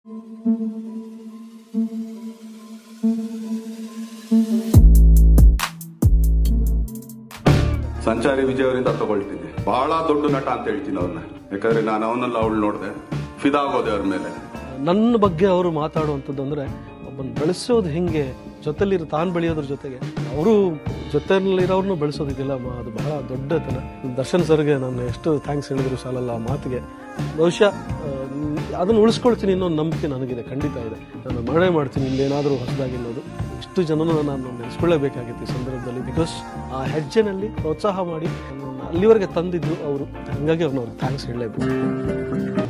ಸಂಚಾರಿ ವಿಜಯ್ ಅವರಿಂದ ತಗೊಳ್ತೀನಿ ಬಹಳ ದೊಡ್ಡ ನಟ ಅಂತ ಹೇಳ್ತೀನಿ ಅವ್ರನ್ನ ಯಾಕಂದ್ರೆ ನಾನು ಅವನ್ನೆಲ್ಲ ಅವಳು ನೋಡಿದೆ ಫಿದಾ ಆಗೋದೆ ಅವ್ರ ಮೇಲೆ ನನ್ನ ಬಗ್ಗೆ ಅವರು ಮಾತಾಡುವಂಥದ್ದು ಅಂದ್ರೆ ಒಬ್ಬನ ಬೆಳೆಸೋದು ಹಿಂಗೆ ಜೊತೆಲಿರೋ ತಾನು ಬೆಳೆಯೋದ್ರ ಜೊತೆಗೆ ಅವರು ಜೊತೆಲಿರೋರ್ನು ಬೆಳೆಸೋದಿದೆಯಲ್ಲ ಮ- ಅದು ಬಹಳ ದೊಡ್ಡತನ ದರ್ಶನ್ ಸರ್ಗೆ ನಾನು ಎಷ್ಟು ಥ್ಯಾಂಕ್ಸ್ ಹೇಳಿದ್ರು ಸಾಲಲ್ಲ ಆ ಮಾತಿಗೆ ಬಹುಶಃ ಆ, ಮ್, ಅದನ್ನ ಉಳಿಸ್ಕೊಳ್ತೀನಿ ಅನ್ನೋ ನಂಬಿಕೆ ನನಗಿದೆ ಖಂಡಿತ ಇದೆ ನಾನು ಮಾಡೇ ಮಾಡ್ತೀನಿ ಇಲ್ಲೇನಾದರೂ ಹೊಸದಾಗಿ ಅನ್ನೋದು ಇಷ್ಟು ಜನನ ನಾನು ನೆನೆಸ್ಕೊಳ್ಳೇಬೇಕಾಗಿತ್ತು ಈ ಸಂದರ್ಭದಲ್ಲಿ ಬಿಕಾಸ್ ಆ ಹೆಜ್ಜೆನಲ್ಲಿ ಪ್ರೋತ್ಸಾಹ ಮಾಡಿ ನನ್ನನ್ನ ಅಲ್ಲಿವರೆಗೆ ತಂದಿದ್ರು ಅವರು ಹಾಗಾಗಿ ಅವ್ರನ್ನ ಅವ್ರಿಗೆ ಥ್ಯಾಂಕ್ಸ್ ಹೇಳಲೇಬೇಕು